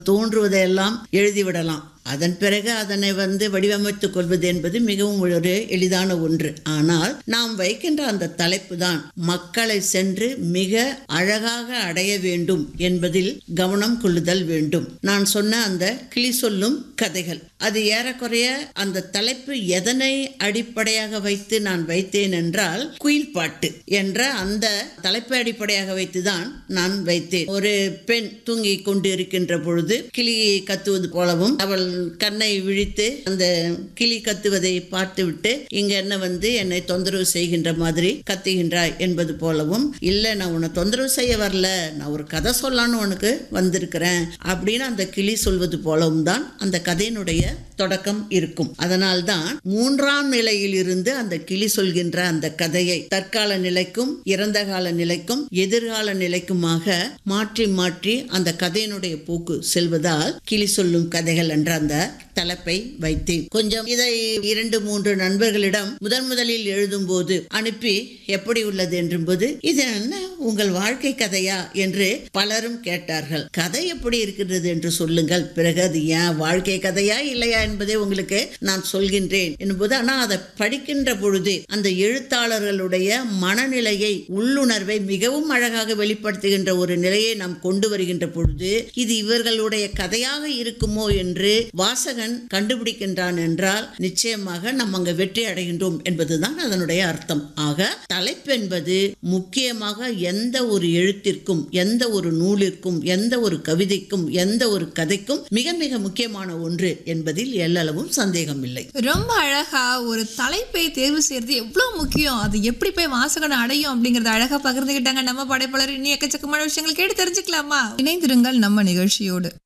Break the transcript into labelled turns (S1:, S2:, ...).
S1: தோன்றுவதையெல்லாம் எழுதிவிடலாம் அதன் பிறகு அதனை வந்து வடிவமைத்துக் கொள்வது என்பது மிகவும் ஒரு எளிதான ஒன்று ஆனால் நாம் வைக்கின்ற அந்த தலைப்பு தான் மக்களை சென்று மிக அழகாக அடைய வேண்டும் என்பதில் கவனம் கொள்ளுதல் வேண்டும் நான் சொன்ன அந்த கிளி சொல்லும் கதைகள் அது ஏறக்குறைய அந்த தலைப்பு எதனை அடிப்படையாக வைத்து நான் வைத்தேன் என்றால் குயில் பாட்டு என்ற அந்த தலைப்பை அடிப்படையாக வைத்துதான் நான் வைத்தேன் ஒரு பெண் தூங்கி கொண்டு இருக்கின்ற பொழுது கிளி கத்துவது போலவும் அவள் கண்ணை விழித்து அந்த கிளி கத்துவதை பார்த்துவிட்டு இங்க என்ன வந்து என்னை தொந்தரவு செய்கின்ற மாதிரி கத்துகின்றாய் என்பது போலவும் இல்ல நான் உன்னை தொந்தரவு செய்ய வரல நான் ஒரு கதை சொல்லலான்னு உனக்கு வந்திருக்கிறேன் அப்படின்னு அந்த கிளி சொல்வது போலவும் தான் அந்த கதையினுடைய தொடக்கம் இருக்கும் அதனால்தான் மூன்றாம் நிலையில் இருந்து அந்த கிளி சொல்கின்ற அந்த கதையை தற்கால நிலைக்கும் இறந்த கால நிலைக்கும் எதிர்கால நிலைக்குமாக மாற்றி மாற்றி அந்த கதையினுடைய போக்கு செல்வதால் கிளி சொல்லும் கதைகள் என்ற அந்த தலைப்பை வைத்தேன் கொஞ்சம் இதை இரண்டு மூன்று நண்பர்களிடம் முதன் முதலில் எழுதும்போது அனுப்பி எப்படி உள்ளது என்றும்போது இது என்ன உங்கள் வாழ்க்கை கதையா என்று பலரும் கேட்டார்கள் கதை எப்படி இருக்கிறது என்று சொல்லுங்கள் பிறகு அது ஏன் வாழ்க்கை கதையா இல்லையா என்பதை உங்களுக்கு நான் சொல்கின்றேன் என்பது ஆனால் அதை படிக்கின்ற பொழுது அந்த எழுத்தாளர்களுடைய மனநிலையை உள்ளுணர்வை மிகவும் அழகாக வெளிப்படுத்துகின்ற ஒரு நிலையை நாம் கொண்டு வருகின்ற பொழுது இது இவர்களுடைய கதையாக இருக்குமோ என்று வாசகன் கண்டுபிடிக்கின்றான் என்றால் நிச்சயமாக நம்ம அங்க வெற்றி அடைகின்றோம் என்பதுதான் அதனுடைய அர்த்தம் ஆக தலைப்பு என்பது முக்கியமாக எந்த ஒரு எழுத்திற்கும் எந்த ஒரு நூலிற்கும் எந்த ஒரு கவிதைக்கும் எந்த ஒரு கதைக்கும் மிக மிக முக்கியமான ஒன்று என்பதில் எல்லளவும் சந்தேகம் இல்லை
S2: ரொம்ப அழகா ஒரு தலைப்பை தேர்வு செய்யறது எவ்வளவு முக்கியம் அது எப்படி போய் வாசகனை அடையும் அப்படிங்கறத அழகா பகிர்ந்துகிட்டாங்க நம்ம படைப்பாளர் இன்னும் எக்கச்சக்கமான விஷயங்கள் கேட்டு தெரிஞ்சுக்கலாமா இணைந்திருங்கள் நம்ம நிகழ்ச்சியோடு